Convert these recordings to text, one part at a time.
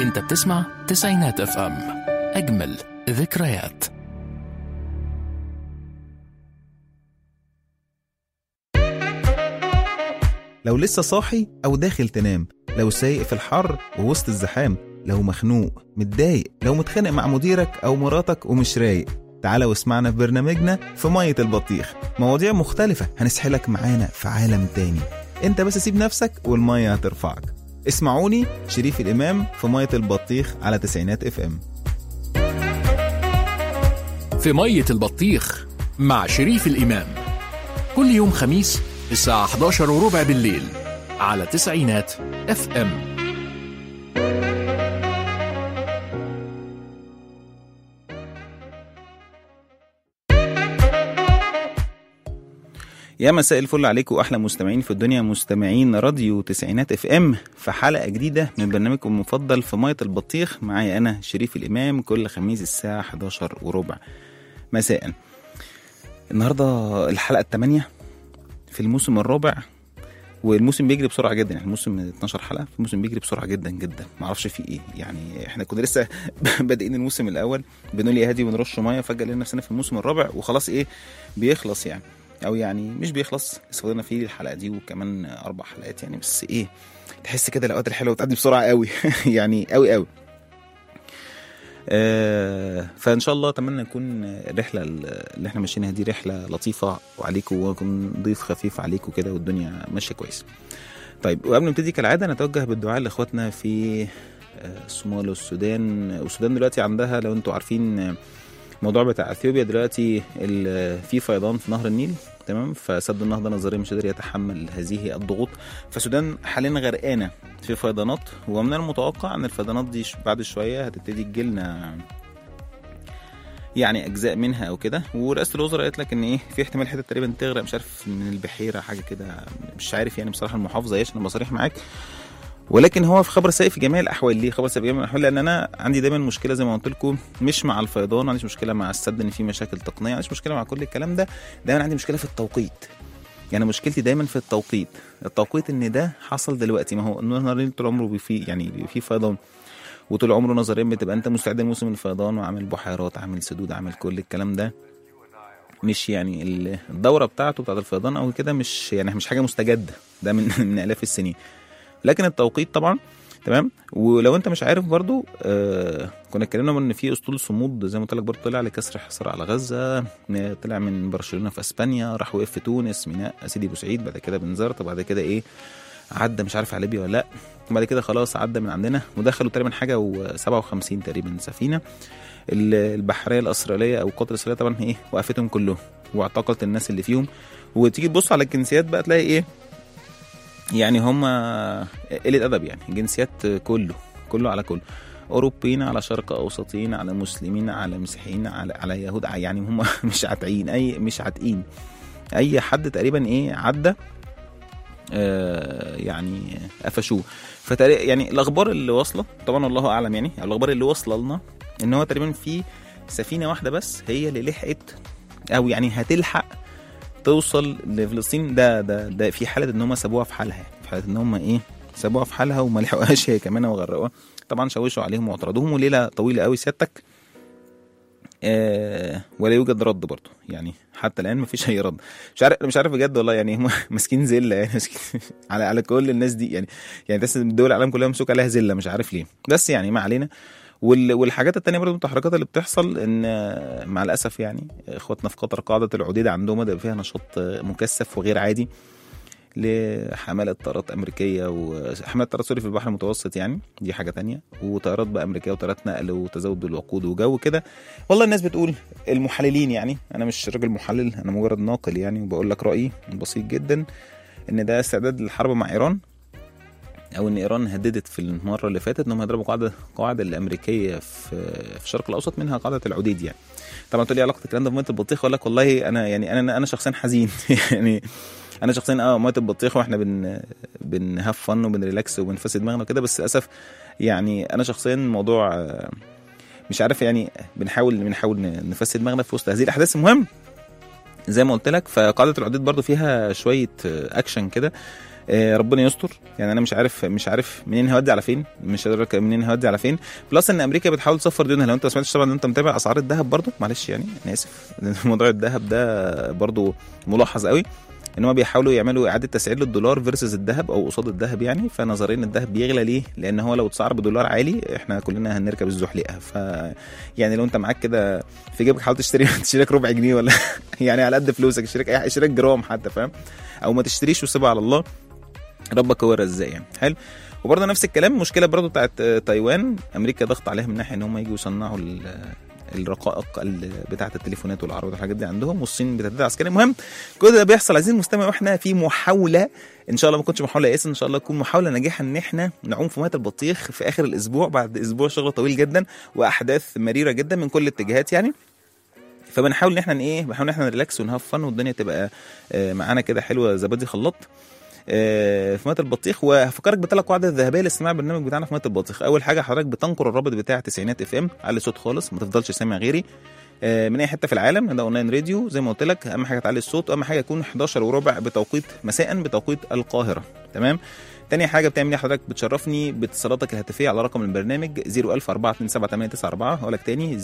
انت بتسمع تسعينات اف ام اجمل ذكريات لو لسه صاحي أو داخل تنام لو سايق في الحر ووسط الزحام لو مخنوق متضايق لو متخانق مع مديرك أو مراتك ومش رايق تعالى واسمعنا في برنامجنا في مية البطيخ مواضيع مختلفة هنسحلك معانا في عالم تاني انت بس سيب نفسك والمية هترفعك اسمعوني شريف الإمام في مية البطيخ على تسعينات اف ام في مية البطيخ مع شريف الإمام كل يوم خميس الساعة 11 وربع بالليل على تسعينات اف ام يا مساء الفل عليكم واحلى مستمعين في الدنيا مستمعين راديو تسعينات اف ام في حلقه جديده من برنامجكم المفضل في ميه البطيخ معايا انا شريف الامام كل خميس الساعه 11 وربع مساء النهارده الحلقه الثمانيه في الموسم الرابع والموسم بيجري بسرعه جدا يعني الموسم 12 حلقه الموسم بيجري بسرعه جدا جدا ما اعرفش في ايه يعني احنا كنا لسه بادئين الموسم الاول بنقول يا هادي ونرش ميه فجاه لقينا نفسنا في الموسم الرابع وخلاص ايه بيخلص يعني او يعني مش بيخلص لسه فاضلنا فيه الحلقه دي وكمان اربع حلقات يعني بس ايه تحس كده الاوقات الحلوه بتعدي بسرعه قوي يعني قوي قوي آه فان شاء الله اتمنى نكون الرحله اللي احنا ماشيينها دي رحله لطيفه وعليكم واكون ضيف خفيف عليكم كده والدنيا ماشيه كويس طيب وقبل ما نبتدي كالعاده نتوجه بالدعاء لاخواتنا في آه، الصومال والسودان والسودان دلوقتي عندها لو انتوا عارفين آه، الموضوع بتاع اثيوبيا دلوقتي ال- في فيضان في نهر النيل تمام فسد النهضه نظريا مش قادر يتحمل هذه الضغوط فالسودان حاليا غرقانه في فيضانات ومن المتوقع ان الفيضانات دي ش- بعد شويه هتبتدي تجيلنا يعني اجزاء منها او كده ورئاسه الوزراء قالت لك ان ايه في احتمال حته تقريبا تغرق مش عارف من البحيره حاجه كده مش عارف يعني بصراحه المحافظه ايش انا بصريح معاك ولكن هو في خبر سيء في جميع الاحوال ليه خبر سيء في جميع الاحوال لان انا عندي دايما مشكله زي ما قلت لكم مش مع الفيضان ما عنديش مشكله مع السد ان في مشاكل تقنيه ما عنديش مشكله مع كل الكلام ده دايما عندي مشكله في التوقيت يعني مشكلتي دايما في التوقيت التوقيت ان ده حصل دلوقتي ما هو نهر النيل طول عمره في يعني بي- في فيضان وطول عمره نظريا بتبقى انت مستعد لموسم الفيضان وعامل بحيرات عامل سدود عامل كل الكلام ده مش يعني ال- الدوره بتاعته بتاعت الفيضان او كده مش يعني مش حاجه مستجده ده من من الاف السنين لكن التوقيت طبعا تمام ولو انت مش عارف برضو آه كنا اتكلمنا ان في اسطول صمود زي ما قلت لك برضو طلع لكسر حصار على غزه آه، طلع من برشلونه في اسبانيا راح وقف في تونس ميناء سيدي بوسعيد بعد كده بنزرت وبعد كده ايه عدى مش عارف على ليبيا ولا لا وبعد كده خلاص عدى من عندنا ودخلوا تقريبا حاجه و57 تقريبا سفينه ال- البحريه الاسرائيليه او القوات الاسرائيليه طبعا ايه وقفتهم كلهم واعتقلت الناس اللي فيهم وتيجي تبص على الجنسيات بقى تلاقي ايه يعني هم قلة أدب يعني جنسيات كله كله على كله أوروبيين على شرق أوسطيين على مسلمين على مسيحيين على على يهود يعني هم مش عاتقين أي مش عاتقين أي حد تقريبا إيه عدى آه يعني قفشوه فتقريبا يعني الأخبار اللي واصلة طبعا الله أعلم يعني الأخبار اللي واصلة لنا إن هو تقريبا في سفينة واحدة بس هي اللي لحقت أو يعني هتلحق توصل لفلسطين ده ده ده في حاله ان هم سابوها في حالها يعني في حاله ان هم ايه سابوها في حالها وما لحقوهاش هي كمان وغرقوها طبعا شوشوا عليهم واعترضوهم وليله طويله قوي سيادتك آه ولا يوجد رد برضه يعني حتى الان مفيش اي رد مش عارف مش عارف بجد والله يعني هم ماسكين زله يعني ماسكين على على كل الناس دي يعني يعني تحس ان الدول العالم كلها ممسوك عليها زله مش عارف ليه بس يعني ما علينا وال- والحاجات التانية برضه التحركات اللي بتحصل ان آه، مع الاسف يعني اخواتنا في قطر قاعده العديد عندهم ده فيها نشاط آه، مكثف وغير عادي لحملة طيارات أمريكية وحملة طيارات سوري في البحر المتوسط يعني دي حاجة تانية وطيارات بقى أمريكية وطيارات نقل وتزود بالوقود وجو كده والله الناس بتقول المحللين يعني أنا مش راجل محلل أنا مجرد ناقل يعني وبقول لك رأيي بسيط جدا إن ده استعداد للحرب مع إيران او ان ايران هددت في المره اللي فاتت انهم هيضربوا قاعده قاعده الامريكيه في في الشرق الاوسط منها قاعده العديد يعني طبعا تقول لي علاقه الكلام ده بميه البطيخ اقول لك والله انا يعني انا انا شخصيا حزين يعني انا شخصيا اه ميه البطيخ واحنا بن بنهاف فن وبنريلاكس وبنفسد دماغنا وكده بس للاسف يعني انا شخصيا الموضوع آه، مش عارف يعني بنحاول بنحاول نفسد دماغنا في وسط هذه الاحداث المهم زي ما قلت لك فقاعده العديد برضو فيها شويه آه، اكشن كده آه، ربنا يستر يعني انا مش عارف مش عارف منين هودي على فين مش قادر أك- منين هودي على فين بلس ان امريكا بتحاول تصفر ديونها لو انت ما سمعتش طبعا انت متابع اسعار الذهب برضو معلش يعني انا اسف لأن موضوع الذهب ده برضو ملاحظ قوي ان هم بيحاولوا يعملوا اعاده تسعير للدولار فيرسز الذهب او قصاد الذهب يعني فنظريا الذهب بيغلى ليه؟ لان هو لو اتسعر بدولار عالي احنا كلنا هنركب الزحليقه ف يعني لو انت معاك كده في جيبك حاول تشتري تشتري لك ربع جنيه ولا يعني على قد فلوسك اشتري لك أي- اشتري لك جرام حتى فاهم؟ او ما تشتريش وسيبها على الله ربك هو الرزاق يعني حلو وبرضه نفس الكلام مشكله برضه بتاعت آه، تايوان امريكا ضغط عليها من ناحيه ان هم يجوا يصنعوا ال- الرقائق ال- بتاعه التليفونات والعربيات والحاجات دي عندهم والصين بتدعي عسكري المهم كل ده بيحصل عايزين المستمع واحنا في محاوله ان شاء الله ما تكونش محاوله يائسه ان شاء الله تكون محاوله ناجحه ان احنا نعوم في ميه البطيخ في اخر الاسبوع بعد اسبوع شغل طويل جدا واحداث مريره جدا من كل الاتجاهات يعني فبنحاول ان احنا ايه بنحاول ان احنا نريلاكس ونهاف فن والدنيا تبقى آه، معانا كده حلوه زبادي خلاط آه، في ميه البطيخ وهفكرك بثلاث قواعد الذهبيه لاستماع البرنامج بتاعنا في ميه البطيخ اول حاجه حضرتك بتنقر الرابط بتاع تسعينات اف ام على صوت خالص ما تفضلش سامع غيري آه، من اي حته في العالم ده اونلاين راديو زي ما قلت لك اهم حاجه تعلي الصوت واهم حاجه يكون 11 وربع بتوقيت مساء بتوقيت القاهره تمام تاني حاجه بتعمل ايه حضرتك بتشرفني باتصالاتك الهاتفيه على رقم البرنامج 01042789894 هقول لك تاني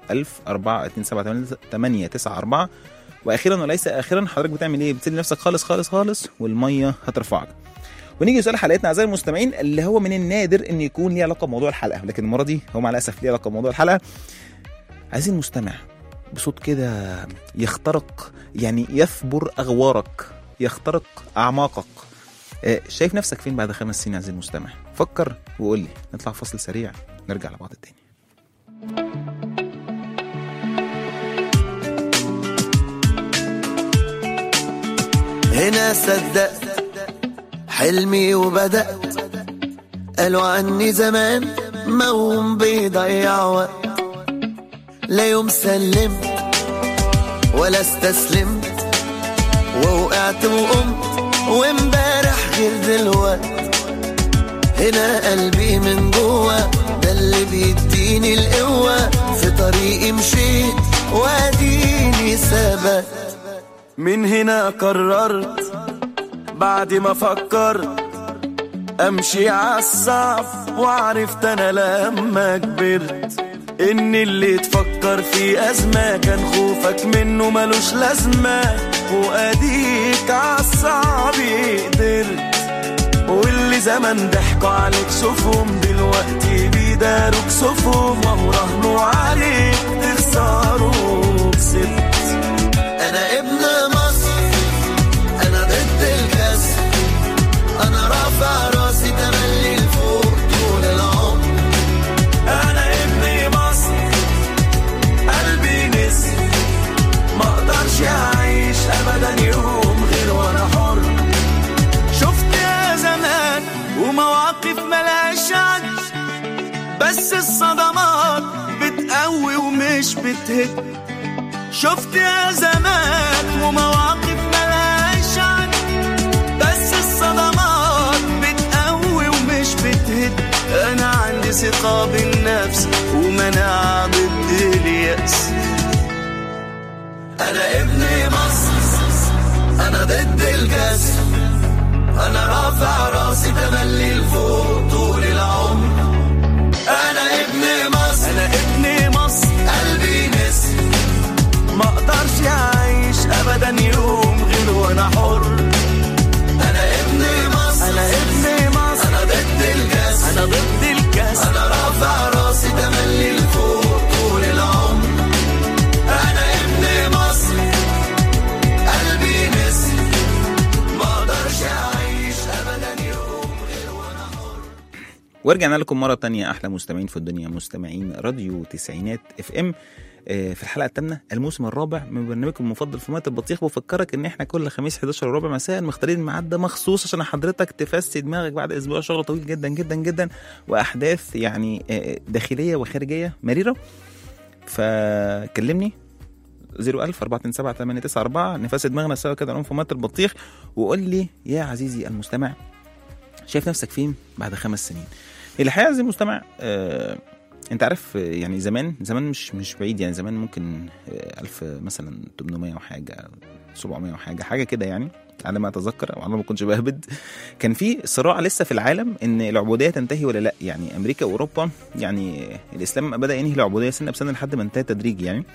01042789894 واخيرا وليس اخرا حضرتك بتعمل ايه بتسيب نفسك خالص خالص خالص والميه هترفعك ونيجي لسؤال حلقتنا اعزائي المستمعين اللي هو من النادر ان يكون ليه علاقه بموضوع الحلقه لكن المره دي هو مع الاسف ليه علاقه بموضوع الحلقه عايزين المستمع بصوت كده يخترق يعني يثبر اغوارك يخترق اعماقك آه، شايف نفسك فين بعد خمس سنين عزيزي المستمع فكر وقول لي نطلع فاصل سريع نرجع لبعض تاني هنا صدقت حلمي وبدأت قالوا عني زمان موهوم بيضيع وقت لا يوم سلمت ولا استسلمت ووقعت وقمت وامبارح غير دلوقت هنا قلبي من جوه ده اللي بيديني القوة في طريقي مشيت واديني ثبت من هنا قررت بعد ما فكرت امشي عالصعب وعرفت انا لما كبرت ان اللي تفكر في ازمة كان خوفك منه ملوش لازمة واديك عالصعب قدرت واللي زمان ضحكوا عليك شوفهم دلوقتي بيداروك صفهم وهو راهنوا عليك تخسروا كسبت انا ابن مصر انا ضد الكسر انا رافع راسي تملي لفوق طول العمر انا ابن مصر قلبي نسر ما اقدرش اعيش ابدا يوم غير وانا حر شفت يا زمان ومواقف ملهاش عد بس الصدمات بتقوي ومش بتهد شفت يا زمان ومواقف ملهاش عد بس الصدمات بتقوي ومش بتهد انا عندي ثقة بالنفس ومناعة ضد اليأس انا ابن مصر انا ضد الكسر انا رافع راسي تملي لفوق طول العمر انا ابن مصر انا ابن مصر قلبي نسر ما اقدرش اعيش ابدا يوم غير وانا حر انا ابن مصر انا ابن مصر انا ضد الكاس انا ضد الكاس انا رافع راسي تملي لفوق طول العمر انا ابن مصر قلبي نسر ما اقدرش اعيش ابدا يوم غير وانا حر ورجعنا لكم مرة تانية أحلى مستمعين في الدنيا مستمعين راديو تسعينات اف ام آه، في الحلقة الثامنة الموسم الرابع من برنامجكم المفضل في مية البطيخ بفكرك إن إحنا كل خميس 11 وربع مساء مختارين الميعاد ده مخصوص عشان حضرتك تفسي دماغك بعد أسبوع شغل طويل جدا جدا جدا وأحداث يعني آه، داخلية وخارجية مريرة فكلمني 01000 427 نفسي دماغنا سوا كده نقوم في مية البطيخ وقول لي يا عزيزي المستمع شايف نفسك فين بعد خمس سنين الحقيقه زي المستمع آه انت عارف آه، يعني زمان زمان مش مش بعيد يعني زمان ممكن آه، 1000 مثلا 800 وحاجه 700 وحاجه حاجه كده يعني على ما اتذكر او على ما كنتش بهبد كان في صراع لسه في العالم ان العبوديه تنتهي ولا لا يعني امريكا واوروبا يعني الاسلام بدا ينهي العبوديه سنه بسنه لحد ما انتهى تدريجي يعني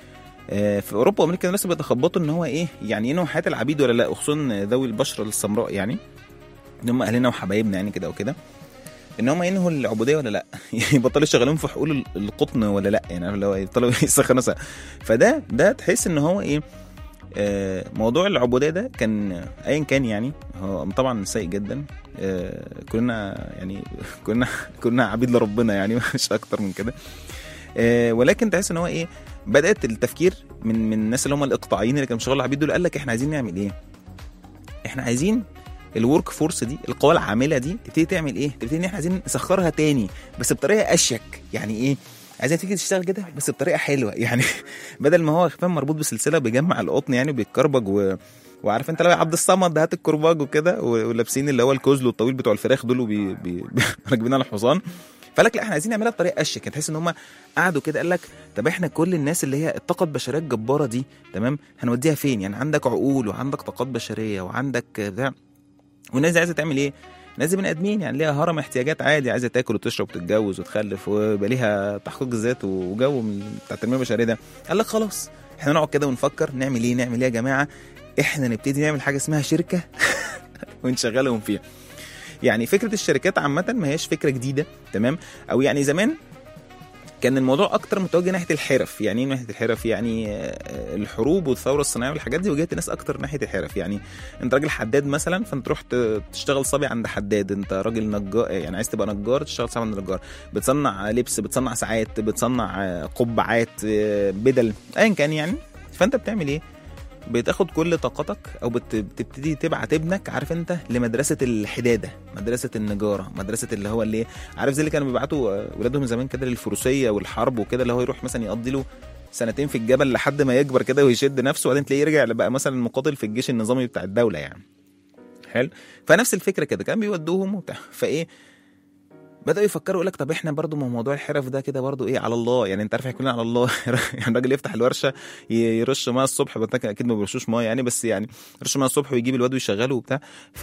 آه، في اوروبا وامريكا كانوا لسه بيتخبطوا ان هو ايه يعني ينهوا حياه العبيد ولا لا خصوصا ذوي البشره السمراء يعني ان هم اهلنا وحبايبنا يعني كده وكده ان هم ينهوا العبوديه ولا لا يبطلوا يشغلون في حقول ال- القطن ولا لا يعني عارف اللي هو يبطلوا يسخنوا سا- فده ده تحس ان هو ايه آه، موضوع العبوديه ده كان ايا كان يعني هو طبعا سيء جدا آه، كلنا يعني كنا كنا عبيد لربنا يعني مش اكتر من كده آه، ولكن تحس ان هو ايه بدات التفكير من من الناس اللي هم الاقطاعيين اللي كانوا شغال عبيد دول قال لك احنا عايزين نعمل ايه احنا عايزين الورك فورس دي القوى العامله دي تبتدي تعمل ايه تبتدي ان احنا عايزين نسخرها تاني بس بطريقه اشيك يعني ايه عايزين تيجي تشتغل كده بس بطريقه حلوه يعني بدل ما هو فاهم مربوط بسلسله بيجمع القطن يعني بيتكربج و... وعارف انت لو يا عبد الصمد هات الكرباج وكده و- ولابسين اللي هو الكوزلو الطويل بتوع الفراخ دول وبي... بي... راكبين على الحصان فقال لك لا احنا عايزين نعملها بطريقه اشيك يعني تحس ان هم قعدوا كده قال لك طب احنا كل الناس اللي هي الطاقه البشريه الجباره دي تمام هنوديها فين يعني عندك عقول وعندك طاقات بشريه وعندك بتاع والناس دي عايزه تعمل ايه ناس دي بني ادمين يعني ليها هرم احتياجات عادي عايزه تاكل وتشرب وتتجوز وتخلف ويبقى ليها تحقيق ذات وجو من بتاع التنميه البشريه ده قال لك خلاص احنا نقعد كده ونفكر نعمل ايه نعمل ايه يا جماعه احنا نبتدي نعمل حاجه اسمها شركه ونشغلهم فيها يعني فكره الشركات عامه ما هيش فكره جديده تمام او يعني زمان كان الموضوع اكتر متوجه ناحيه الحرف يعني ايه ناحيه الحرف يعني آه، الحروب والثوره الصناعيه والحاجات دي وجهت الناس اكتر ناحيه الحرف يعني انت راجل حداد مثلا فانت تروح ت- تشتغل صبي عند حداد انت راجل نجار يعني عايز تبقى نجار تشتغل صبي عند نجار بتصنع لبس بتصنع ساعات بتصنع آه، قبعات آه، بدل ايا كان يعني فانت بتعمل ايه بتاخد كل طاقتك او بت- بتبتدي تبعت ابنك عارف انت لمدرسه الحداده مدرسه النجاره مدرسه اللي هو اللي عارف زي اللي كانوا بيبعتوا آه، ولادهم زمان كده للفروسيه والحرب وكده اللي هو يروح مثلا يقضي له سنتين في الجبل لحد ما يكبر كده ويشد نفسه وبعدين تلاقيه يرجع بقى مثلا مقاتل في الجيش النظامي بتاع الدوله يعني حلو فنفس الفكره كده كان بيودوهم وبتاع فايه بداوا يفكروا يقول لك طب احنا برضو ما هو موضوع الحرف ده كده برضو ايه على الله يعني انت عارف احنا كلنا على الله يعني الراجل يفتح الورشه ي- يرش ميه الصبح بس اكيد ما بيرشوش ميه يعني بس يعني يرش ميه الصبح ويجيب الواد ويشغله وبتاع ف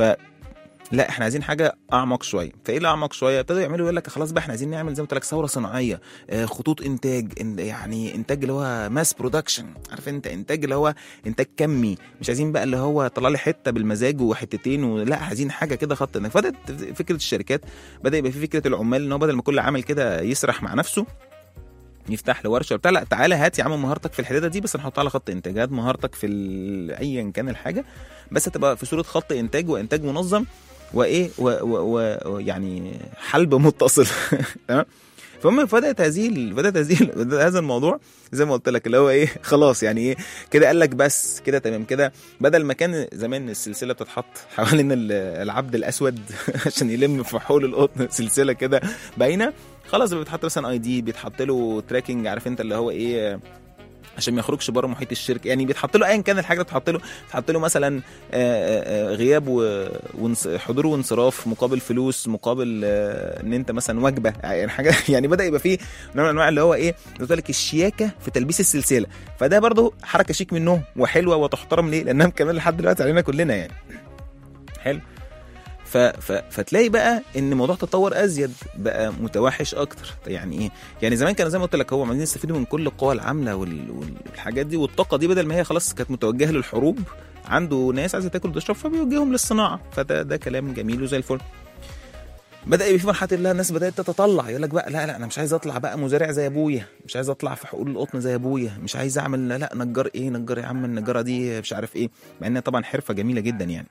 لا احنا عايزين حاجه اعمق شويه فايه اللي اعمق شويه ابتدوا يعملوا يقول لك خلاص بقى احنا عايزين نعمل زي ما قلت لك ثوره صناعيه آه، خطوط انتاج إن- يعني انتاج اللي هو ماس برودكشن عارف انت انتاج اللي هو انتاج كمي مش عايزين بقى اللي هو طلع لي حته بالمزاج وحتتين ولا عايزين حاجه كده خط انك فبدات فكره الشركات بدا يبقى في فكره العمال ان هو بدل ما كل عامل كده يسرح مع نفسه يفتح له ورشه بتاع لا تعالى هات يا عم مهارتك في الحداده دي بس نحطها على خط انتاج هات مهارتك في ال- ايا كان الحاجه بس تبقى في صوره خط انتاج وانتاج منظم وايه و- و- و- ويعني حلب متصل تمام فهم بدات هذه ال- بدات هذه ال- بدأ هذا الموضوع زي ما قلت لك اللي هو ايه خلاص يعني ايه كده قال لك بس كده تمام كده بدل ما كان زمان السلسله بتتحط حوالين ال- العبد الاسود عشان يلم في حول القطن سلسله كده باينه خلاص بيتحط مثلا اي دي بيتحط له تراكنج عارف انت اللي هو ايه عشان ما يخرجش بره محيط الشركه يعني بيتحط له ايا كان الحاجه اللي بتحط له بتحط له مثلا آه، آه، آه، غياب و- وانص- حضور وانصراف مقابل فلوس مقابل آه، ان انت مثلا وجبه يعني حاجه يعني بدا يبقى فيه نوع من انواع اللي هو ايه قلت لك الشياكه في تلبيس السلسله فده برضه حركه شيك منهم وحلوه وتحترم ليه لانها كمان لحد دلوقتي علينا كلنا يعني حلو ف... ف... فتلاقي بقى ان الموضوع تطور ازيد بقى متوحش اكتر يعني ايه يعني زمان كان زي ما قلت لك هو عايزين يستفيدوا من كل القوى العامله وال... والحاجات دي والطاقه دي بدل ما هي خلاص كانت متوجهه للحروب عنده ناس عايزه تاكل وتشرب فبيوجههم للصناعه فده ده كلام جميل وزي الفل بدا يبقى في مرحله اللي الناس بدات تتطلع يقول لك بقى لا لا انا مش عايز اطلع بقى مزارع زي ابويا مش عايز اطلع في حقول القطن زي ابويا مش عايز اعمل لا, لا نجار ايه نجار يا عم النجاره دي مش عارف ايه مع انها طبعا حرفه جميله جدا يعني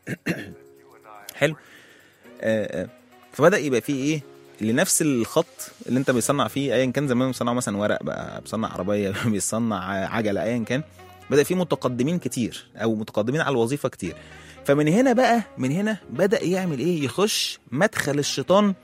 حلو آه، آه. فبدا يبقى في ايه لنفس الخط اللي انت بيصنع فيه ايا كان زمان بيصنعوا مثلا ورق بقى بيصنع عربيه بيصنع عجله ايا كان بدا في متقدمين كتير او متقدمين على الوظيفه كتير فمن هنا بقى من هنا بدا يعمل ايه يخش مدخل الشيطان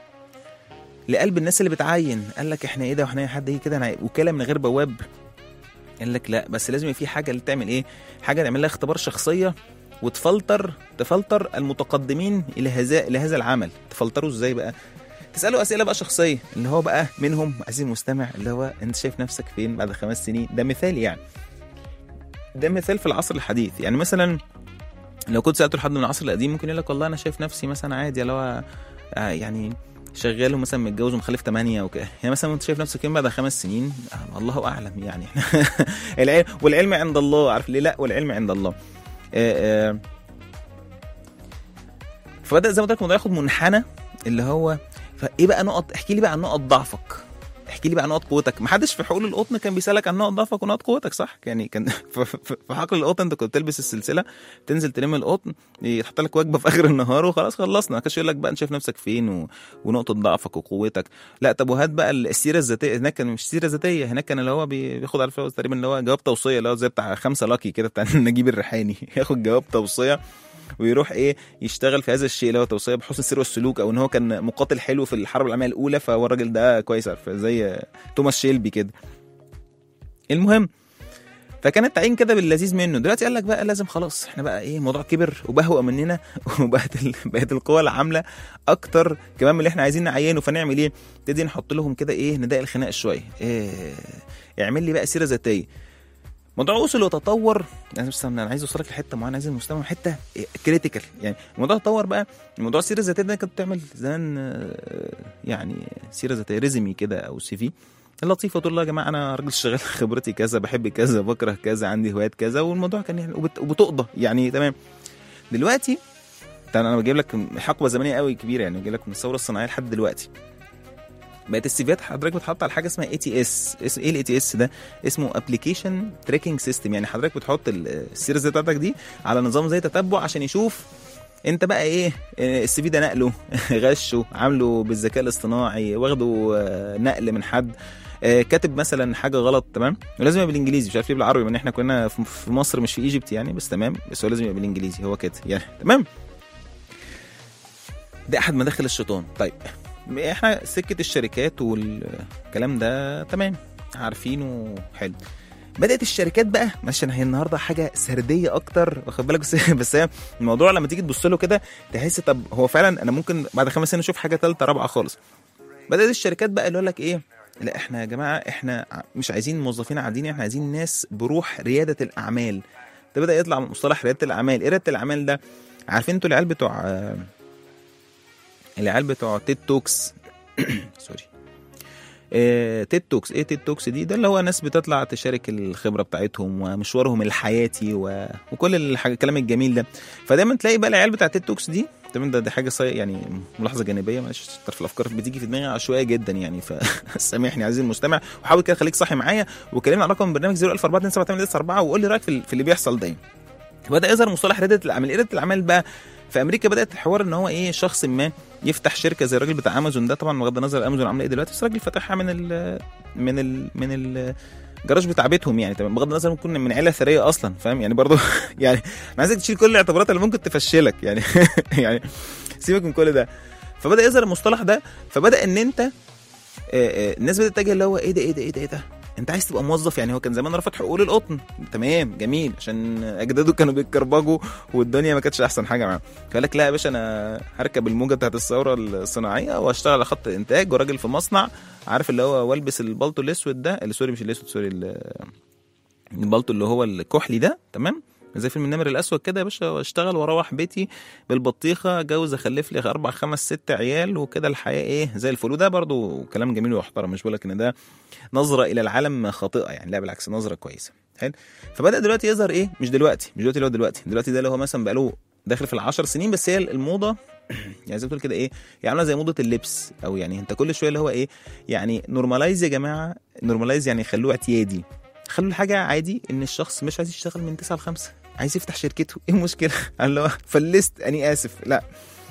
لقلب الناس اللي بتعين قال لك احنا ايه ده واحنا حد ايه كده انا وكاله من غير بواب قال لك لا بس لازم يبقى في حاجه اللي تعمل ايه حاجه نعمل لها اختبار شخصيه وتفلتر تفلتر المتقدمين الى هذا الى هذا العمل تفلتروا ازاي بقى تساله اسئله بقى شخصيه اللي هو بقى منهم عزيزي المستمع اللي هو انت شايف نفسك فين بعد خمس سنين ده مثال يعني ده مثال في العصر الحديث يعني مثلا لو كنت سالته لحد من العصر القديم ممكن يقول لك والله انا شايف نفسي مثلا عادي اللي هو آه، يعني شغال ومثلا متجوز ومخلف ثمانية وكده يعني مثلا انت شايف نفسك فين بعد خمس سنين آه، الله اعلم يعني العلم والعلم عند الله عارف ليه لا والعلم عند الله آه، آه، فبدا زي ما قلت لك الموضوع ياخد منحنى اللي هو فايه بقى نقط احكي لي بقى عن نقط ضعفك احكي لي بقى عن نقط قوتك ما حدش في حقول القطن كان بيسالك عن نقط ضعفك ونقط قوتك صح يعني كان في- في في حقل القطن انت كنت تلبس السلسله تنزل تلم القطن يتحط لك وجبه في اخر النهار وخلاص خلصنا ما كانش يقول لك بقى انت شايف نفسك فين و... ونقطه ضعفك وقوتك لا طب وهات بقى السيره الذاتيه هناك كان مش سيره ذاتيه هناك كان اللي هو بي- بياخد على الفلوس تقريبا اللي هو جواب توصيه اللي هو زي بتاع خمسه لاكي كده بتاع نجيب الريحاني ياخد جواب توصيه ويروح ايه يشتغل في هذا الشيء اللي هو توصيه بحسن السير والسلوك او ان هو كان مقاتل حلو في الحرب العالميه الاولى فهو الراجل ده كويس عارف زي توماس شيلبي كده المهم فكان التعيين كده باللذيذ منه دلوقتي قال لك بقى لازم خلاص احنا بقى ايه الموضوع كبر وبهوأ مننا وبقت ال... بقت القوى العامله اكتر كمان من اللي احنا عايزين نعينه فنعمل ايه نبتدي نحط لهم كده ايه نداء الخناق شويه إيه اعمل لي بقى سيره ذاتيه موضوع وصل وتطور يعني بس انا عايز اوصلك لحته معينه عايز المستمع حته كريتيكال يعني الموضوع تطور بقى موضوع السيره الذاتيه ده كنت بتعمل زمان آه، يعني سيره ذاتيه ريزمي كده او سي في اللطيفه تقول له يا جماعه انا راجل شغال خبرتي كذا بحب كذا بكره كذا عندي هوايات كذا والموضوع كان يعني وبت- وبتقضى يعني تمام دلوقتي طبعا انا بجيب لك حقبه زمنيه قوي كبيره يعني بجيب لك من الثوره الصناعيه لحد دلوقتي بقت السيفيات حضرتك بتحط على حاجه اسمها اي تي اس ايه الاي تي اس ده اسمه ابلكيشن تراكنج سيستم يعني حضرتك بتحط ال- السيره الذاتيه بتاعتك دي على نظام زي تتبع عشان يشوف انت بقى ايه آه، السي في ده نقله غشه عامله بالذكاء الاصطناعي واخده آه، نقل من حد آه، كاتب مثلا حاجه غلط تمام ولازم يبقى بالانجليزي مش عارف ليه بالعربي لان احنا كنا في في مصر مش في ايجيبت يعني بس تمام بس هو لازم يبقى بالانجليزي هو كده يعني تمام ده احد مداخل الشيطان طيب احنا سكه الشركات والكلام ده تمام عارفينه حلو بدات الشركات بقى معلش انا هي النهارده حاجه سرديه اكتر واخد بالك بس بس هي الموضوع لما تيجي تبص له كده تحس طب هو فعلا انا ممكن بعد خمس سنين اشوف حاجه ثالثه رابعه خالص بدات الشركات بقى اللي يقول لك ايه لا احنا يا جماعه احنا ع- مش عايزين موظفين عاديين احنا عايزين ناس بروح رياده الاعمال ده بدا يطلع مصطلح رياده الاعمال ايه رياده الاعمال ده عارفين انتوا العيال بتوع آه، العيال بتوع تيد توكس سوري آه، تيد توكس ايه تيد توكس دي ده اللي هو ناس بتطلع تشارك الخبره بتاعتهم ومشوارهم الحياتي و... وكل الحاجة الكلام الجميل ده فدايما تلاقي بقى العيال بتاع تيد توكس دي تمام ده دي حاجه صي... يعني ملاحظه جانبيه معلش طرف الافكار بتيجي في دماغي عشوائيه جدا يعني فسامحني عزيزي المستمع وحاول كده خليك صاحي معايا وكلمني على رقم برنامج 01427 وقول لي رايك في, ال- في اللي بيحصل ده بدا يظهر مصطلح رياده الاعمال رياده الاعمال بقى في امريكا بدات الحوار ان هو ايه شخص ما يفتح شركه زي الراجل بتاع امازون ده طبعا بغض النظر امازون عامله ايه دلوقتي بس الراجل فتحها من ال من ال من ال الجراج بتاع بيتهم يعني تمام بغض النظر ممكن من عيله ثريه اصلا فاهم يعني برضه يعني انا عايزك تشيل كل الاعتبارات اللي ممكن تفشلك يعني يعني سيبك من كل ده فبدا يظهر المصطلح ده فبدا ان انت آه، آه، الناس بدات تتجه اللي هو ايه ده ايه ده ايه ده ايه ده انت عايز تبقى موظف يعني هو كان زمان رافض حقوق القطن تمام جميل عشان اجداده كانوا بيتكربجوا والدنيا ما كانتش احسن حاجه معاهم فقال لك لا يا باشا انا هركب الموجه بتاعت الثوره الصناعيه واشتغل على خط انتاج وراجل في مصنع عارف اللي هو والبس البلطو الاسود ده اللي سوري مش الاسود سوري ال- البلطو اللي هو الكحلي ده تمام زي فيلم النمر الاسود كده يا باشا واشتغل واروح بيتي بالبطيخه اتجوز اخلف لي اربع خمس ست عيال وكده الحياه ايه زي الفل وده برضو كلام جميل ومحترم مش بقول لك ان ده نظره الى العالم خاطئه يعني لا بالعكس نظره كويسه حلو فبدا دلوقتي يظهر ايه مش دلوقتي مش دلوقتي اللي هو دلوقتي دلوقتي ده اللي هو مثلا بقاله داخل في العشر سنين بس هي الموضه يعني زي ما بتقول كده ايه يعني عامله زي موضه اللبس او يعني انت كل شويه اللي هو ايه يعني نورماليز يا جماعه نورماليز يعني خلوه اعتيادي خلوا الحاجه عادي ان الشخص مش عايز يشتغل من 9 ل 5 عايز يفتح شركته ايه المشكله اللي هو فلست اني اسف لا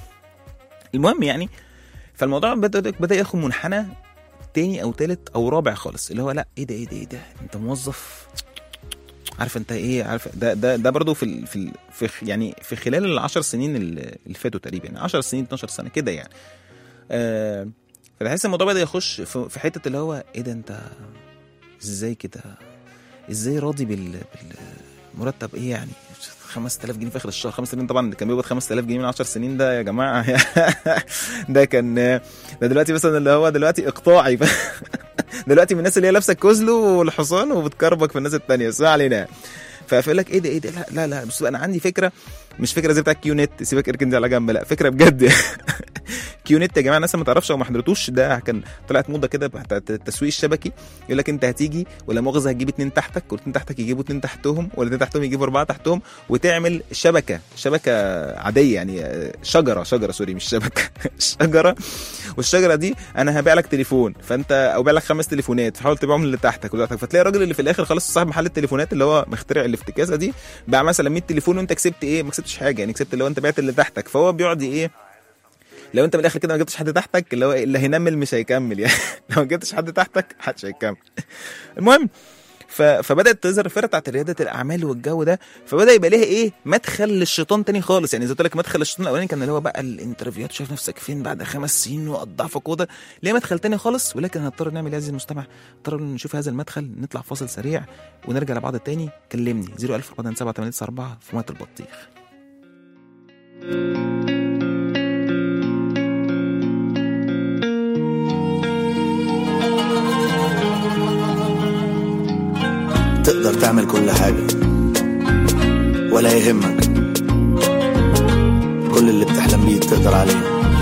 المهم يعني فالموضوع بدا بدا ياخد منحنى تاني او تالت او رابع خالص اللي هو لا ايه ده ايه ده ايه ده انت موظف عارف انت ايه عارف ده ده ده برضه في ال في ال في خ- يعني في خلال العشر سنين اللي اللي فاتوا تقريبا يعني 10 سنين 12 سنه كده يعني آه فتحس الموضوع بدا يخش في في حته اللي هو ايه ده انت ازاي كده ازاي راضي بال بالمرتب ايه يعني 5000 جنيه في اخر الشهر 5000 جنيه طبعا كان بيقبض 5000 جنيه من 10 سنين ده يا جماعه ده كان ده دلوقتي مثلا اللي هو دلوقتي اقطاعي دلوقتي من الناس اللي هي لابسه الكوزلو والحصان وبتكربك في الناس التانية بس ما علينا فيقول لك ايه ده ايه ده لا لا لا بص بقى انا عندي فكره مش فكره زي بتاع كيو نت سيبك اركن دي على جنب لا فكره بجد كيو نت يا جماعه الناس ما تعرفش او ما حضرتوش ده كان طلعت موضه كده بتاعت التسويق الشبكي يقول لك انت هتيجي ولا مؤاخذه هتجيب اتنين تحتك والاثنين تحتك يجيبوا اتنين تحتهم والاتنين تحتهم يجيبوا اربعه تحتهم وتعمل شبكه شبكه عاديه يعني آه، شجره شجره سوري مش شبكه شجره والشجره دي انا هبيع لك تليفون فانت او بيع لك خمس تليفونات فحاول تبيعهم اللي تحتك واللي تحتك فتلاقي الراجل اللي في الاخر خلاص صاحب محل التليفونات اللي هو مخترع الافتكاسه دي باع مثلا 100 تليفون وانت كسبت ايه ما كسبتش حاجه يعني كسبت اللي هو انت بعت اللي تحتك فهو بيقعد ايه لو انت من الاخر كده ما جبتش حد تحتك اللي هو إيه، اللي هينمل مش هيكمل يعني لو ما جبتش حد تحتك محدش هيكمل المهم ف... فبدات تظهر الفرقه بتاعت رياده الاعمال والجو ده فبدا يبقى ليها ايه مدخل للشيطان تاني خالص يعني زي ما قلت لك مدخل الشيطان الاولاني كان اللي هو بقى الانترفيوهات شايف نفسك فين بعد خمس سنين واضعفك وده ليه مدخل تاني خالص ولكن هنضطر نعمل ايه يا عزيزي المستمع نضطر نشوف هذا المدخل نطلع فاصل سريع ونرجع لبعض تاني كلمني 01000 427 في ميه البطيخ تقدر تعمل كل حاجة ولا يهمك كل اللي بتحلم بيه تقدر عليه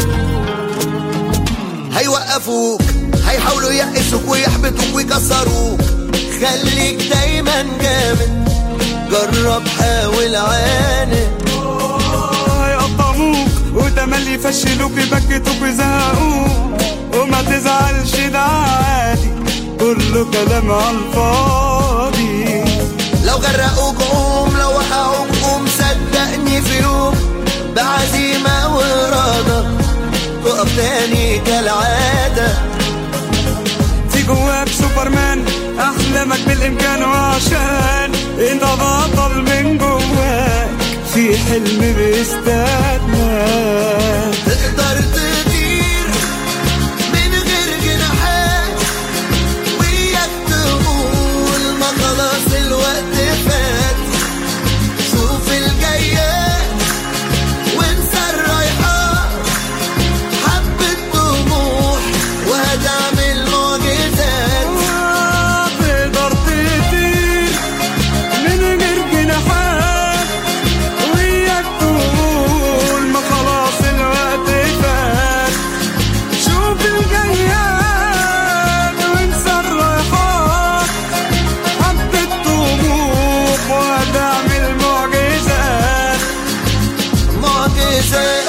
هيوقفوك هيحاولوا يقسوك ويحبطوك ويكسروك خليك دايما جامد جرب حاول عاند هيقطعوك وتملي يفشلوك يبكتوك ويزهقوك وما تزعلش ده عادي كله كلام على الفاضي لو غرقوك قوم لو وقعوك قوم صدقني في يوم بعزيمة وإرادة تقف تاني كالعادة في جواك سوبرمان احلامك بالامكان وعشان انت بطل من جواك في حلم بيستناك تقدر تطير من غير جناحات وياك تقول ما خلاص الوقت فات شوف الجايات وانسى الرايحات حبة طموح وهتعمل معجزات تقدر تطير من غير جناحات وياك تقول ما خلاص الوقت فات شوف الجياد وانسى الرايحات حبة طموح وهتعمل معجزات معجزات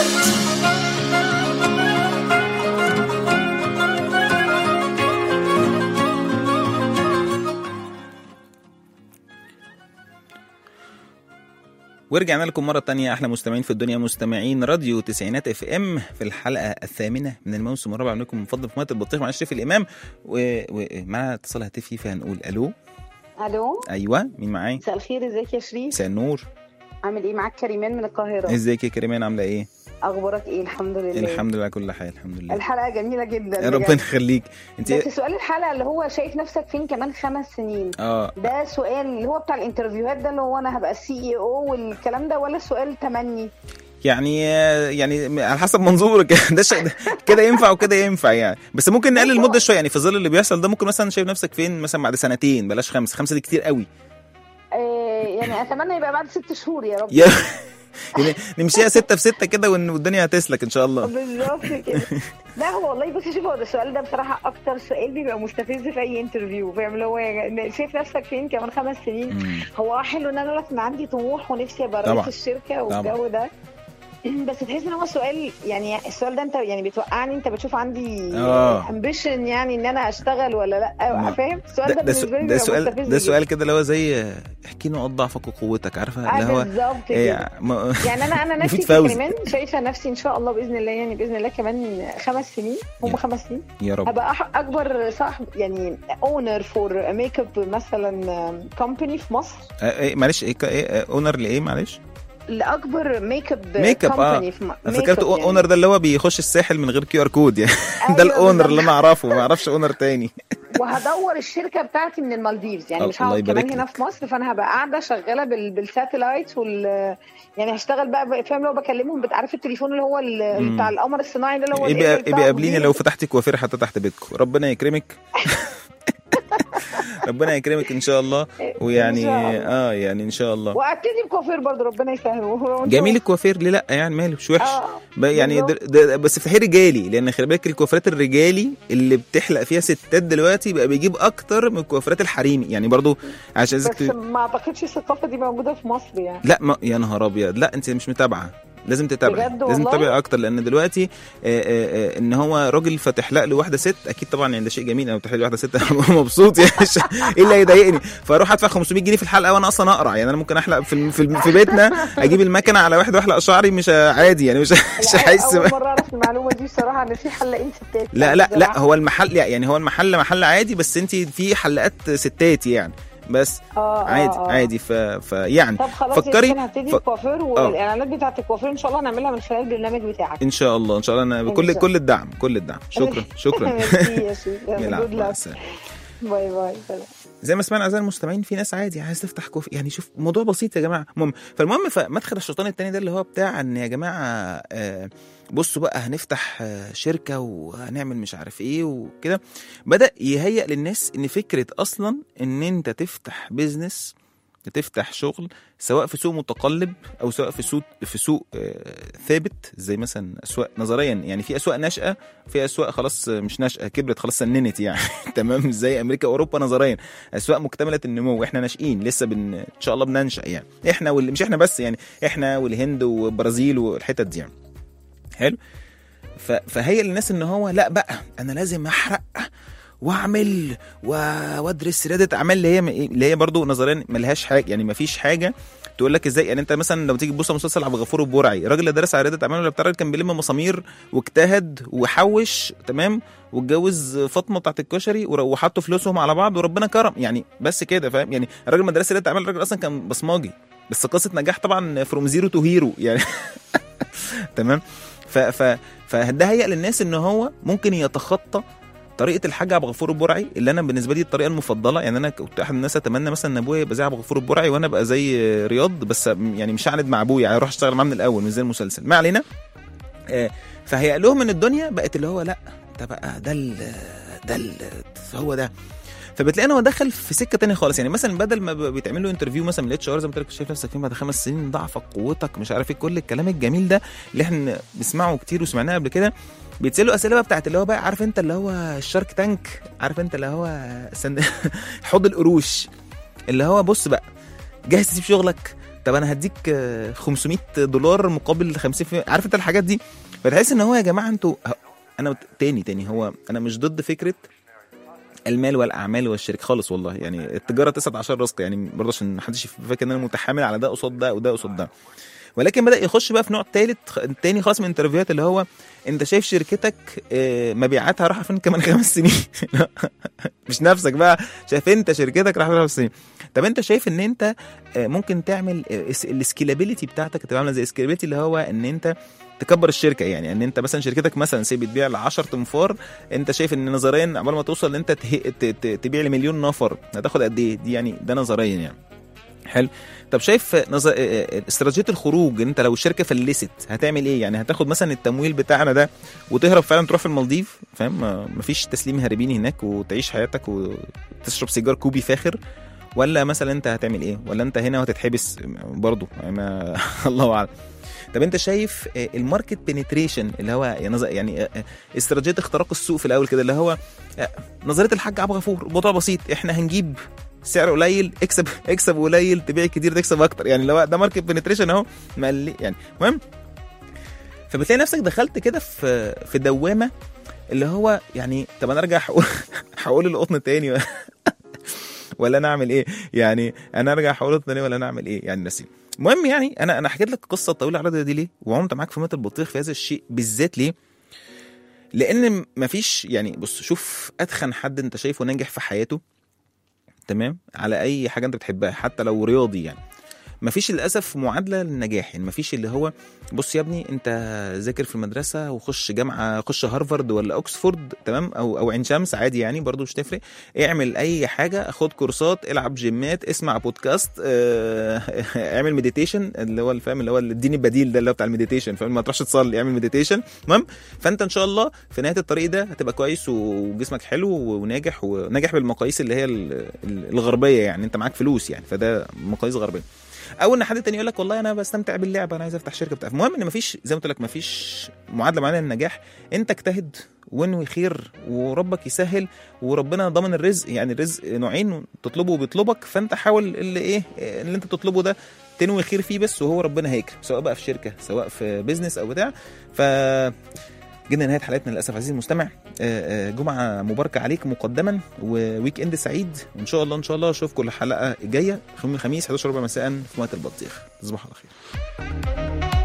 ورجعنا لكم مرة تانية أحلى مستمعين في الدنيا مستمعين راديو تسعينات اف ام في الحلقة الثامنة من الموسم الرابع منكم المفضل في مية البطيخ مع الشريف الإمام ومعنا اتصال هاتفي فهنقول ألو الو أيوه مين معايا؟ مساء الخير ازيك يا شريف مساء النور عامل ايه معاك كريمان من القاهره ازيك يا كريمان عاملة إيه؟ اخبارك ايه الحمد لله الحمد لله كل حال الحمد لله الحلقه جميله جدا يا ربنا بجد. يخليك أنت بس سؤال الحلقه اللي هو شايف نفسك فين كمان خمس سنين اه ده سؤال اللي هو بتاع الانترفيوهات ده اللي هو انا هبقى سي اي او والكلام ده ولا سؤال تمني يعني يعني على حسب منظورك ده شيء ده كده ينفع وكده ينفع يعني بس ممكن نقلل المده شويه يعني في ظل اللي بيحصل ده ممكن مثلا شايف نفسك فين مثلا بعد سنتين بلاش خمسه خمسه دي كتير قوي آه يعني اتمنى يبقى بعد ست شهور يا رب يا يعني نمشيها ستة في ستة كده وإن- والدنيا هتسلك إن شاء الله بالظبط كده لا هو والله بصي شوف هو ده السؤال ده بصراحه اكتر سؤال بيبقى مستفز في اي انترفيو فاهم اللي هو يا- شايف نفسك فين كمان خمس سنين مم. هو اه حلو ان انا اقول لك ان عندي طموح ونفسي ابقى طبعا. رئيس الشركه طبعا. والجو ده بس تحس ان هو سؤال يعني السؤال ده انت يعني بتوقعني انت بتشوف عندي آه. امبيشن يعني ان انا اشتغل ولا لا نعم. فاهم السؤال ده ده, ده, بالنسبه سؤال لي ده بيبقى سؤال مستفز ده جدا. سؤال كده اللي هو زي احكي نقط ضعفك وقوتك عارفه اللي اه هو بالظبط إيه كده ما- يعني انا انا نفسي مفيد فوزي. كمان شايفه نفسي ان شاء الله باذن الله يعني باذن الله كمان خمس سنين هم يا. خمس سنين يا رب هبقى أح- اكبر صاحب يعني اونر فور ميك اب مثلا كومباني في مصر آه، إيه معلش ايه كا- ايه اونر لايه معلش لاكبر ميك اب ميك اب اه كومباني في م- انا ميك فكرت اب يعني. اونر ده اللي هو بيخش الساحل من غير كيو ار كود يعني ده أيوة الاونر بالظبط. اللي انا اعرفه ما اعرفش اونر تاني وهدور الشركه بتاعتي من المالديفز يعني مش الله هقعد يبارك كمان هنا لك. في مصر فانا هبقى قاعده شغاله بال... بالساتلايت وال يعني هشتغل بقى فاهم لو بكلمهم بت- عارف التليفون اللي هو ال... مم. بتاع القمر الصناعي ده اللي هو ابقى الإبر بتاعه ابقى قابليني كبير. لو فتحتي كوافير حتى تحت بيتكم ربنا يكرمك ربنا يكرمك ان شاء الله ويعني إن شاء الله. اه يعني ان شاء الله وابتدي بكوافير برضه ربنا يسهله جميل الكوافير ليه لا يعني ماله مش وحش اه ب- يعني بالظبط. ده ده بس افتحي رجالي لان خلي بالك الكوافيرات الرجالي اللي بتحلق فيها ستات دلوقتي بقى بيجيب اكتر من الكوافيرات الحريمي يعني برضو عشان بس ذكر ما اعتقدش الثقافه دي موجوده في مصر يعني لا ما يا نهار ابيض لا انت مش متابعه لازم تتابعي بجد لازم والله؟ تتابعي اكتر لان دلوقتي آه، آه، آه، ان هو راجل فتحلق له واحده ست اكيد طبعا يعني ده شيء جميل انا بتحلق لي واحده ست أنا مبسوط يعني مش- ايه اللي هيضايقني فاروح ادفع 500 جنيه في الحلقه وانا اصلا اقرع يعني انا ممكن احلق في الم- في, الم- في بيتنا اجيب المكنه على واحد واحلق شعري مش عادي يعني مش مش لا، هحس اول بقى. مره اعرف المعلومه دي بصراحه ان في حلاقين ستات لا لا لا بصراحة. هو المحل يعني هو المحل محل عادي بس انت في حلقات ستات يعني بس اه آه، عادي آه. عادي ف... فيعني طب خلاص فكري- فكري هبتدي ف- الكوافير والاعلانات بتاعت الكوافير ان شاء الله هنعملها من خلال البرنامج بتاعك ان شاء الله ان شاء الله انا إن بكل شاء كل الدعم كل الدعم شكرا شكرا ميرسي يا شيخ يلعب جود مع لك السلامة. باي باي سلام زي ما سمعنا اعزائي المستمعين في ناس عادي عايز تفتح كوفي يعني شوف موضوع بسيط يا جماعه المهم فالمهم فمدخل الشيطان التاني ده اللي هو بتاع ان يا جماعه آه، بصوا بقى هنفتح آه، شركه وهنعمل مش عارف ايه وكده بدا يهيئ للناس ان فكره اصلا ان انت تفتح بيزنس تفتح شغل سواء في سوق متقلب او سواء في سوق في سوق آه، ثابت زي مثلا اسواق نظريا يعني في اسواق ناشئه في اسواق خلاص مش ناشئه كبرت خلاص سننت يعني تمام زي امريكا واوروبا نظريا اسواق مكتمله النمو احنا ناشئين لسه بن ان شاء الله بننشا يعني احنا واللي مش احنا بس يعني احنا والهند والبرازيل والحتت دي يعني حلو ف- فهي للناس ان هو لا بقى انا لازم احرق واعمل و- وادرس رياده اعمال اللي هي اللي هي برضو نظريا ملهاش حاجه يعني مفيش حاجه تقول لك ازاي يعني انت مثلا لو تيجي تبص على مسلسل عبد الغفور البرعي الراجل اللي درس على رياده اعمال ولا بتاع الراجل كان بيلم مسامير واجتهد وحوش تمام واتجوز فاطمه بتاعت الكشري ور- وحطوا فلوسهم على بعض وربنا كرم يعني بس كده فاهم يعني الراجل ما درس رياده اعمال الراجل اصلا كان بصماجي بس قصه نجاح طبعا فروم زيرو تو هيرو يعني تمام ف ف فده هيئ للناس ان هو ممكن يتخطى طريقه الحاج عبد الغفور البرعي اللي انا بالنسبه لي الطريقه المفضله يعني انا كنت احد الناس اتمنى مثلا ان ابويا يبقى زي عبد الغفور البرعي وانا ابقى زي رياض بس يعني مش هعند مع ابويا يعني اروح اشتغل معاه من الاول مش زي المسلسل ما علينا آه، فهيئ لهم ان الدنيا بقت اللي هو لا ده بقى ده ال ده ال هو ده فبتلاقي ان هو دخل في سكه تانية خالص يعني مثلا بدل ما ب- بيتعمل له انترفيو مثلا من الاتش ار زي ما قلت لك شايف نفسك فين بعد خمس سنين ضعفك قوتك مش عارف ايه كل الكلام الجميل ده اللي احنا بنسمعه كتير وسمعناه قبل كده بيتسالوا اسئله بقى بتاعت اللي هو بقى عارف انت اللي هو الشارك تانك عارف انت اللي هو سند... حوض القروش اللي هو بص بقى جاهز تسيب شغلك طب انا هديك آه، 500 دولار مقابل 50 في... عارف انت الحاجات دي فتحس ان هو يا جماعه انتوا انا تاني تاني هو انا مش ضد فكره المال والاعمال والشركه خالص والله يعني التجاره تسعة عشر رزق يعني برضه عشان ما حدش فاكر ان انا متحامل على ده قصاد ده وده قصاد ده ولكن بدا يخش بقى في نوع ثالث تاني خالص من الانترفيوهات اللي هو انت شايف شركتك آه، مبيعاتها رايحه فين كمان خمس سنين مش نفسك بقى شايف انت شركتك رايحه فين خمس سنين طب انت شايف ان انت آه، ممكن تعمل السكيلابيلتي بتاعتك تبقى عامله زي السكيلابيلتي اللي هو ان انت تكبر الشركه يعني ان انت مثلا شركتك مثلا سي بتبيع ل 10 تنفار انت شايف ان نظريا عقبال ما توصل ان انت ته... ت... ت... تبيع لمليون نفر هتاخد قد ايه دي يعني ده نظريا يعني حلو طب شايف نظر... استراتيجيه الخروج انت لو الشركه فلست هتعمل ايه يعني هتاخد مثلا التمويل بتاعنا ده وتهرب فعلا تروح في المالديف فاهم ما- مفيش تسليم هربيني هناك وتعيش حياتك وتشرب سيجار كوبي فاخر ولا مثلا انت هتعمل ايه ولا انت هنا وهتتحبس برضه يعني ما الله اعلم طب انت شايف آه، الماركت بنتريشن اللي هو يعني نظ- يعني آه، آه، استراتيجيه اختراق السوق في الاول كده اللي هو آه، نظريه الحاج عبد الغفور الموضوع بسيط احنا هنجيب سعر قليل اكسب اكسب قليل تبيع كتير تكسب اكتر يعني لو ده ماركت بنتريشن اهو مقل- يعني المهم فبتلاقي نفسك دخلت كده في في دوامه اللي هو يعني طب انا ارجع هقول هقول القطن تاني ولا انا اعمل ايه يعني انا ارجع هقول القطن تاني ولا انا اعمل ايه يعني نسيم المهم يعني انا انا حكيت لك القصه الطويله العريضه دي ليه وعمت معاك في مات البطيخ في هذا الشيء بالذات ليه لان مفيش يعني بص شوف اتخن حد انت شايفه ناجح في حياته تمام على اي حاجه انت بتحبها حتى لو رياضي يعني مفيش للاسف معادله للنجاح يعني مفيش اللي هو بص يا ابني انت ذاكر في المدرسه وخش جامعه خش هارفارد ولا اوكسفورد تمام او او عين شمس عادي يعني برضو مش تفرق اعمل اي حاجه خد كورسات العب جيمات اسمع بودكاست اه، اعمل مديتيشن اللي هو الفهم اللي هو الدين البديل ده اللي هو بتاع المديتيشن فاهم ما تروحش تصلي اعمل مديتيشن المهم فانت ان شاء الله في نهايه الطريق ده هتبقى كويس وجسمك حلو وناجح وناجح بالمقاييس اللي هي ال- ال- الغربيه يعني انت معاك فلوس يعني فده مقاييس غربيه او ان حد تاني يقول لك والله انا بستمتع باللعبه انا عايز افتح شركه بتاع المهم ان مفيش زي ما قلت لك مفيش معادله معينه للنجاح انت اجتهد وانوي خير وربك يسهل وربنا ضامن الرزق يعني الرزق نوعين تطلبه وبيطلبك فانت حاول اللي ايه اللي انت تطلبه ده تنوي خير فيه بس وهو ربنا هيكرم سواء بقى في شركه سواء في بيزنس او بتاع ف جينا لنهايه حلقتنا للاسف عزيزي المستمع آه، آه، جمعه مباركه عليك مقدما وويك اند سعيد وان شاء الله ان شاء الله اشوفكم الحلقه الجايه يوم الخميس 11 ربع مساء في ميه البطيخ تصبحوا على خير